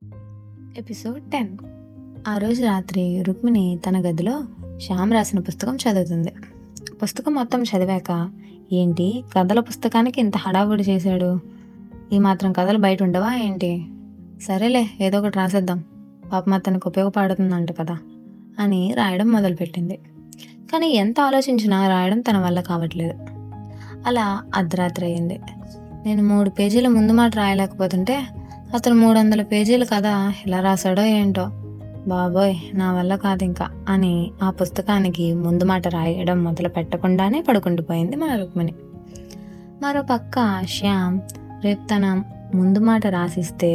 episode ten ఆ రోజు రాత్రి రుక్మిణి తన గదిలో శ్యామ్ రాసిన పుస్తకం చదువుతుంది పుస్తకం మొత్తం చదివాక ఏంటి కథల పుస్తకానికి ఇంత హడావుడి చేశాడు ఈ మాత్రం కథలు బయట ఉండవా ఏంటి సరేలే ఏదో ఒకటి రాసేద్దాం పాపం అతనికి ఉపయోగపడుతుందంట కదా అని రాయడం మొదలుపెట్టింది కానీ ఎంత ఆలోచించినా రాయడం తన వల్ల కావట్లేదు అలా అర్ధరాత్రి అయింది నేను మూడు పేజీల ముందు మాట రాయలేకపోతుంటే అతను మూడు వందల పేజీలు కదా ఎలా రాశాడో ఏంటో బాబోయ్ నా వల్ల కాదు ఇంకా అని ఆ పుస్తకానికి ముందు మాట రాయడం మొదలు పెట్టకుండానే పడుకుండిపోయింది మన రుక్మిణి మరో పక్క శ్యామ్ రేపు తన ముందు మాట రాసిస్తే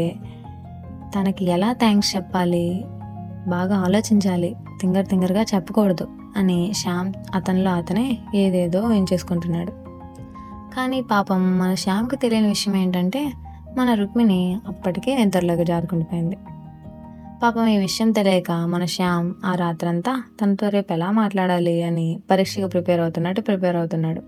తనకి ఎలా థ్యాంక్స్ చెప్పాలి బాగా ఆలోచించాలి తింగర్ తింగర్గా చెప్పకూడదు అని శ్యామ్ అతనిలో అతనే ఏదేదో ఏం చేసుకుంటున్నాడు కానీ పాపం మన శ్యామ్కి తెలియని విషయం ఏంటంటే మన రుక్మిణి అప్పటికే నిద్రలోకి జారుకుండిపోయింది పాపం ఈ విషయం తెలియక మన శ్యామ్ ఆ రాత్రంతా తనతో రేపు ఎలా మాట్లాడాలి అని పరీక్షకు ప్రిపేర్ అవుతున్నట్టు ప్రిపేర్ అవుతున్నాడు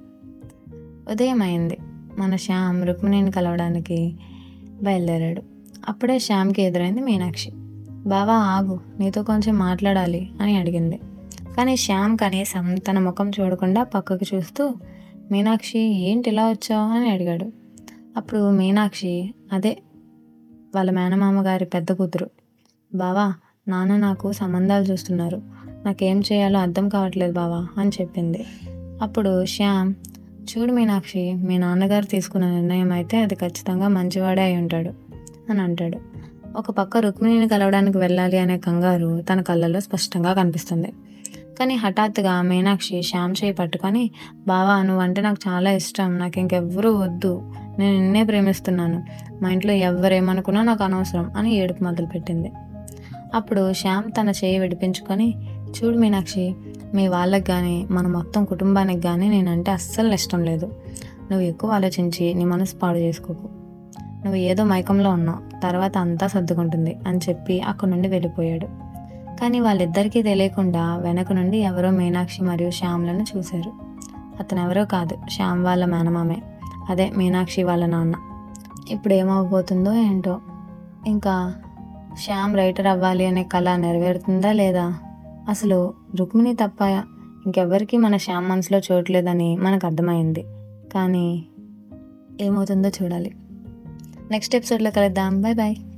ఉదయం అయింది మన శ్యామ్ రుక్మిణిని కలవడానికి బయలుదేరాడు అప్పుడే శ్యామ్కి ఎదురైంది మీనాక్షి బావా ఆగు నీతో కొంచెం మాట్లాడాలి అని అడిగింది కానీ శ్యామ్ కనీసం తన ముఖం చూడకుండా పక్కకు చూస్తూ మీనాక్షి ఏంటి ఇలా వచ్చావు అని అడిగాడు అప్పుడు మీనాక్షి అదే వాళ్ళ మేనమామ గారి పెద్ద కూతురు బావా నాన్న నాకు సంబంధాలు చూస్తున్నారు నాకేం చేయాలో అర్థం కావట్లేదు బావా అని చెప్పింది అప్పుడు శ్యామ్ చూడు మీనాక్షి మీ నాన్నగారు తీసుకున్న నిర్ణయం అయితే అది ఖచ్చితంగా మంచివాడే అయి ఉంటాడు అని అంటాడు ఒక పక్క రుక్మిణిని కలవడానికి వెళ్ళాలి అనే కంగారు తన కళ్ళల్లో స్పష్టంగా కనిపిస్తుంది కానీ హఠాత్తుగా మీనాక్షి శ్యామ్ చేయి పట్టుకొని బావా నువ్వంటే నాకు చాలా ఇష్టం నాకు ఇంకెవ్వరూ వద్దు నేను నిన్నే ప్రేమిస్తున్నాను మా ఇంట్లో ఎవరేమనుకున్నా నాకు అనవసరం అని ఏడుపు మొదలుపెట్టింది అప్పుడు శ్యామ్ తన చేయి విడిపించుకొని చూడు మీనాక్షి మీ వాళ్ళకి కానీ మన మొత్తం కుటుంబానికి కానీ నేనంటే అస్సలు ఇష్టం లేదు నువ్వు ఎక్కువ ఆలోచించి నీ మనసు పాడు చేసుకోకు నువ్వు ఏదో మైకంలో ఉన్నావు తర్వాత అంతా సర్దుకుంటుంది అని చెప్పి అక్కడి నుండి వెళ్ళిపోయాడు కానీ వాళ్ళిద్దరికీ తెలియకుండా వెనక నుండి ఎవరో మీనాక్షి మరియు శ్యామ్లను చూశారు అతను ఎవరో కాదు శ్యామ్ వాళ్ళ మేనమామే అదే మీనాక్షి వాళ్ళ నాన్న ఇప్పుడు ఏమవబోతుందో ఏంటో ఇంకా శ్యామ్ రైటర్ అవ్వాలి అనే కళ నెరవేరుతుందా లేదా అసలు రుక్మిణి తప్ప ఇంకెవ్వరికి మన శ్యామ్ మనసులో చూడలేదని మనకు అర్థమైంది కానీ ఏమవుతుందో చూడాలి నెక్స్ట్ ఎపిసోడ్లో కలుద్దాం బాయ్ బాయ్